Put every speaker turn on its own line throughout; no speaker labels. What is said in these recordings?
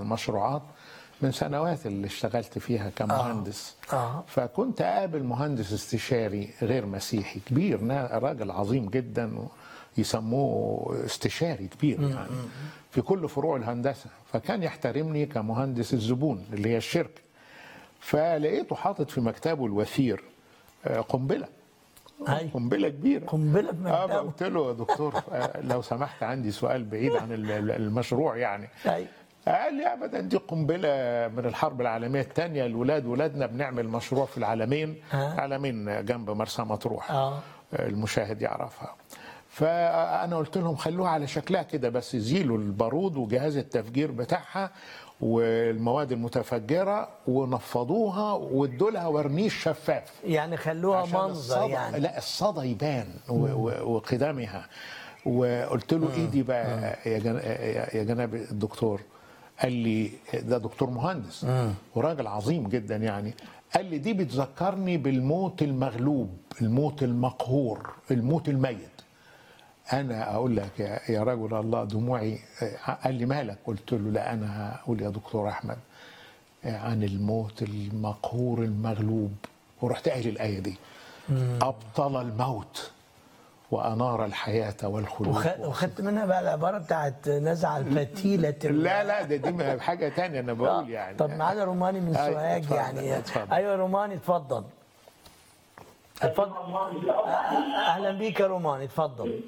المشروعات من سنوات اللي اشتغلت فيها كمهندس
آه.
فكنت اقابل مهندس استشاري غير مسيحي كبير نا- راجل عظيم جدا يسموه استشاري كبير يعني في كل فروع الهندسه فكان يحترمني كمهندس الزبون اللي هي الشركه فلقيته حاطط في مكتبه الوثير آه، قنبله
أي.
قنبله كبيره
قنبله في
اه
مكتبه
قلت له يا دكتور آه، لو سمحت عندي سؤال بعيد عن ال- ال- المشروع يعني
أي.
قال لي ابدا دي قنبله من الحرب العالميه الثانيه الولاد ولادنا بنعمل مشروع في العالمين
ها؟
عالمين جنب مرسى مطروح
آه.
المشاهد يعرفها فانا قلت لهم خلوها على شكلها كده بس يزيلوا البارود وجهاز التفجير بتاعها والمواد المتفجره ونفضوها وادوا لها ورنيش شفاف
يعني خلوها
عشان
منظر
الصدى
يعني
لا الصدى يبان و- و- وقدمها وقلت له ايدي بقى يا جن- يا يا جناب الدكتور قال لي ده دكتور مهندس وراجل عظيم جدا يعني قال لي دي بتذكرني بالموت المغلوب الموت المقهور الموت الميت انا اقول لك يا, يا رجل الله دموعي قال لي مالك قلت له لا انا هقول يا دكتور احمد عن الموت المقهور المغلوب ورحت قايل الايه دي ابطل الموت وانار الحياه والخلود
وخ- وخدت منها بقى العباره بتاعت نزع الفتيله ال-
لا لا ده دي حاجه تانية انا بقول يعني
طب معانا روماني من
أي،
سوهاج
اتفضل،
يعني
اتفضل.
ايوه روماني اتفضل اتفضل اهلا بيك يا روماني اتفضل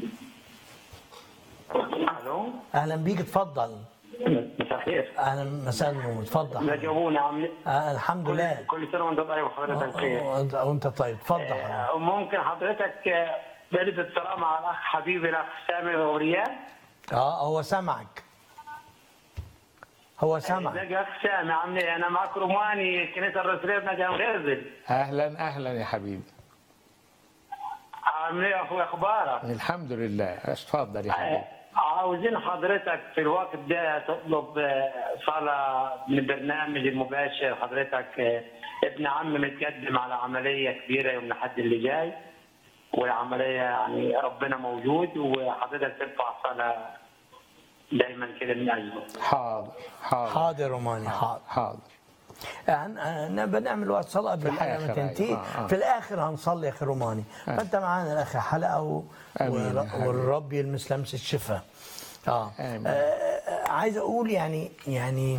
الو
اهلا بيك اتفضل
مساء الخير
اهلا مساء النور اتفضل
نجونا عم
آه الحمد لله
كل سنه وانت طيب وحضرتك بخير
وانت وانت طيب اتفضل حضرتك.
آه، ممكن حضرتك آه، برد السلام على الاخ حبيبي الاخ سامي غوريان
اه هو سمعك هو سمعك
ازيك يا اخ سامي عامل ايه انا معاك روماني الكنيسه الرسوليه بنجا غازل
اهلا اهلا يا حبيبي
عامل ايه يا اخوي اخبارك
الحمد لله اتفضل يا حبيبي
آه، عاوزين حضرتك في الوقت ده تطلب آه، صلاة من البرنامج المباشر حضرتك آه، ابن عمي متقدم على عملية كبيرة يوم الأحد اللي جاي والعملية يعني ربنا موجود وحضرتك ترفع صلاة دايما كده من أجله
حاضر حاضر
حاضر روماني حاضر
حاضر
هن- هن- بنعمل وقت صلاة قبل الحلقة ما
الآخر،
تنتهي
أيوة. آه، آه.
في الآخر هنصلي يا أخي روماني فأنت معانا الآخر حلقة و...
آمين يا
ور-
حبيبي.
والرب يلمس لمس الشفاء آه.
آمين.
آه، آه، عايز أقول يعني يعني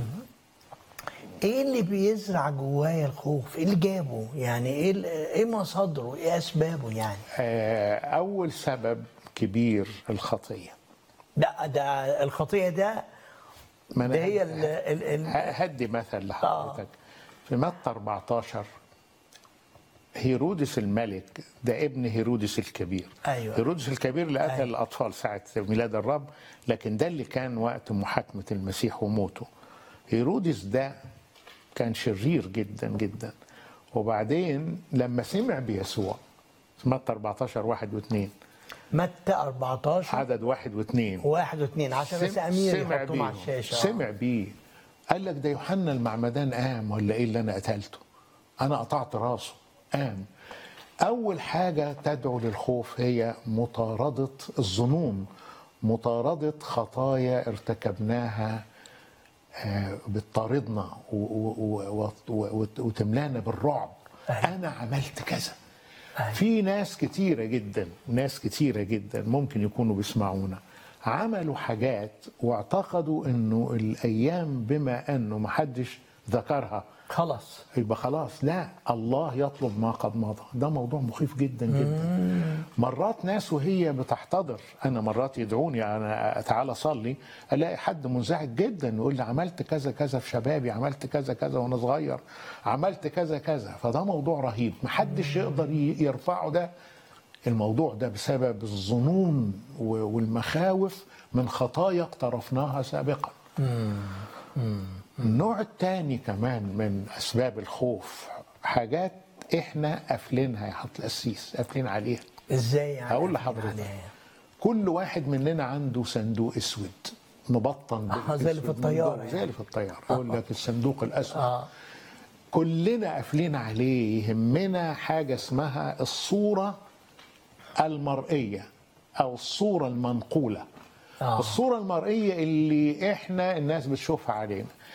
ايه اللي بيزرع جوايا الخوف؟ ايه اللي جابه؟ يعني ايه ال- ايه مصادره؟ ايه اسبابه يعني؟
آه، اول سبب كبير الخطيه
ده ده الخطيه ده
ما أنا
ده هي
هد-
ال ال ال
هدي مثل لحضرتك في متى 14 هيرودس الملك ده ابن هيرودس الكبير
أيوة.
هيرودس الكبير اللي قتل
أيوة.
الاطفال ساعه ميلاد الرب لكن ده اللي كان وقت محاكمه المسيح وموته هيرودس ده كان شرير جدا جدا وبعدين لما سمع بيسوع في متى 14 واحد واثنين
متى 14
عدد واحد واثنين
واحد واثنين عشان بس
سم-
امير
سمع
يحطوهم على
بيه
الشاشه
سمع بيه قال لك ده يوحنا المعمدان قام ولا ايه اللي انا قتلته انا قطعت راسه قام اول حاجه تدعو للخوف هي مطارده الظنون مطارده خطايا ارتكبناها آه، بتطاردنا و- و- و- و- و- وتملانا بالرعب انا عملت كذا في ناس كتيرة جدا ناس كتيرة جدا ممكن يكونوا بيسمعونا عملوا حاجات واعتقدوا انه الايام بما انه محدش ذكرها
خلاص
يبقى خلاص لا الله يطلب ما قد مضى ده موضوع مخيف جدا جدا مرات ناس وهي بتحتضر انا مرات يدعوني انا تعالى صلي الاقي حد منزعج جدا يقول لي عملت كذا كذا في شبابي عملت كذا كذا وانا صغير عملت كذا كذا فده موضوع رهيب محدش يقدر ي- يرفعه ده الموضوع ده بسبب الظنون و- والمخاوف من خطايا اقترفناها سابقا النوع الثاني كمان من اسباب الخوف حاجات احنا قافلينها يا حضرة القسيس قافلين عليها
ازاي يعني
هقول
قافلين
لحضرتك
عليها؟
كل واحد مننا عنده صندوق اسود مبطن
آه، زي اللي في
بالأسود من
الطيارة
جوه، زي
يعني.
اللي في الطياره يقول لك الصندوق الاسود
اه
كلنا قافلين عليه يهمنا حاجه اسمها الصوره المرئيه او الصوره المنقوله
آه.
الصوره المرئيه اللي احنا الناس بتشوفها علينا